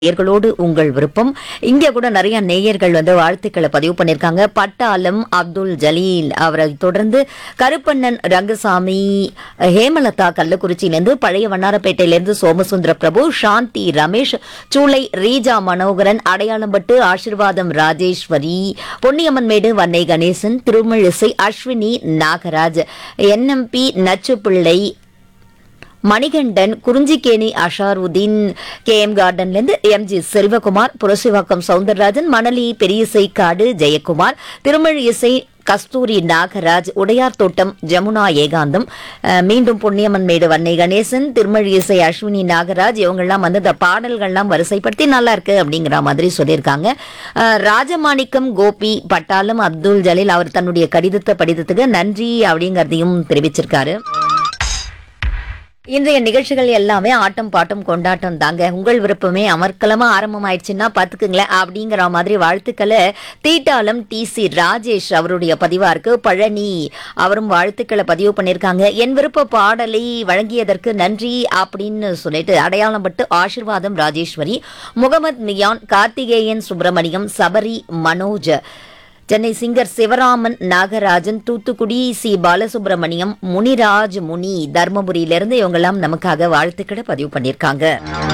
நேயர்களோடு உங்கள் விருப்பம் இங்க கூட நிறைய நேயர்கள் வந்து வாழ்த்துக்களை பதிவு பண்ணிருக்காங்க பட்டாளம் அப்துல் ஜலீல் அவரை தொடர்ந்து கருப்பண்ணன் ரங்கசாமி ஹேமலதா கள்ளக்குறிச்சியிலிருந்து பழைய வண்ணாரப்பேட்டையிலிருந்து சோமசுந்தர பிரபு சாந்தி ரமேஷ் சூளை Reeja Manoharan Adayalampattu Asirvatham Rajeswari Ponniamman Medu Vannai Ganesan Thirumazhisai Ashwini Nagaraj N M P Nachupillai Manikandan Kurinjikeni Azharuddin K M கார்டன்ல இருந்து எம் ஜி செல்வகுமார் புரசிவாக்கம் சவுந்தரராஜன் மணலி பெரியசை காடு ஜெயக்குமார் திருமழ் இசை கஸ்தூரி நாகராஜ் உடையார் தோட்டம் ஜமுனா ஏகாந்தம் அஹ், மீண்டும் பொன்னியம்மன் மேடு வன்னை கணேசன் திருமழ் இசை அஸ்வினி நாகராஜ் இவங்கெல்லாம் வந்து இந்த பாடல்கள்லாம் வரிசைப்படுத்தி நல்லா இருக்கு அப்படிங்கிற மாதிரி சொல்லியிருக்காங்க அஹ், ராஜமாணிக்கம் கோபி பட்டாளம் அப்துல் ஜலீல் அவர் தன்னுடைய கடிதத்தை படித்ததுக்கு நன்றி அப்படிங்கறதையும் தெரிவிச்சிருக்காரு இன்றைய நிகழ்ச்சிகள் எல்லாமே ஆட்டம் பாட்டம் கொண்டாட்டம் தாங்க உங்கள் விருப்பமே அமர்க்கலமா ஆரம்பம் ஆயிடுச்சுன்னா பாத்துக்குங்களேன் அப்படிங்கிற மாதிரி வாழ்த்துக்களை தீட்டாளம் டி சி ராஜேஷ் அவருடைய பதிவா இருக்கு பழனி அவரும் வாழ்த்துக்களை பதிவு பண்ணியிருக்காங்க என் விருப்ப பாடலை வழங்கியதற்கு நன்றி அப்படின்னு சொல்லிட்டு Adayalampattu Asirvatham Rajeswari Mohammed Mian Karthikeyan Subramaniam Sabari Manoj Chennai singer Sivaraman Nagarajan Thoothukudi C Balasubramaniam Muniraj Muni தர்மபுரியிலிருந்து இவங்கெல்லாம் நமக்காக வாழ்த்துக்களை பதிவு பண்ணியிருக்காங்க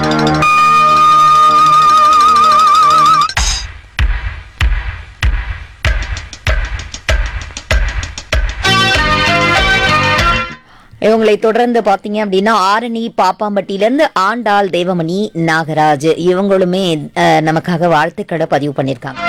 இவங்களை தொடர்ந்து பாத்தீங்க அப்படின்னா ஆரணி பாப்பாம்பட்டியிலிருந்து ஆண்டாள் தேவமணி நாகராஜ் இவங்களுமே அஹ், நமக்காக வாழ்த்துக்களை பதிவு பண்ணியிருக்காங்க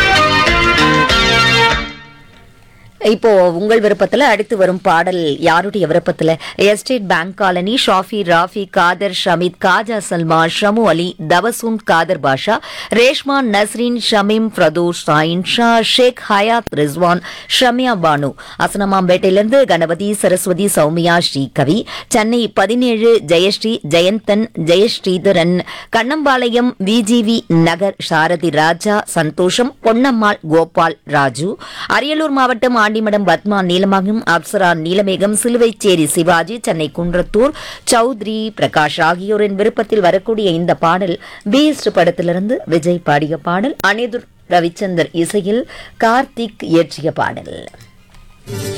இப்போ உங்கள் விருப்பத்துல அடுத்து வரும் பாடல் யாருடைய விருப்பத்துல estate bank colony Shafi Rafi Khader Shameed Khaja Salma Shamu Ali தவசூன் காதர் பாஷா ரேஷ்மா நஸ்ரீன் ஷமீம் பிரதோஷ் சாயின் ஷா ஷேக் ஹயாத் ரிஸ்வான் ஷமியா பானு அசனமாம்பேட்டையிலிருந்து கணபதி சரஸ்வதி சௌமியா ஸ்ரீகவி சென்னை பதினேழு ஜெயஸ்ரீ ஜெயந்தன் ஜெயஸ்ரீதரன் கண்ணம்பாளையம் விஜிவி நகர் சாரதி ராஜா சந்தோஷம் பொன்னம்மாள் கோபால் ராஜு அரியலூர் மாவட்டம் ஆண்டிமடம் பத்மா நீலமகம் அப்சரா நீலமேகம் சிலுவைச்சேரி சிவாஜி சென்னை குன்றத்தூர் சௌத்ரி பிரகாஷ் ஆகியோரின் விருப்பத்தில் வரக்கூடிய இந்த பாடல் பீஸ்ட் படத்திலிருந்து விஜய் பாடிய பாடல் அனிதுர் ரவிச்சந்தர் இசையில் கார்த்திக் இயற்றிய பாடல்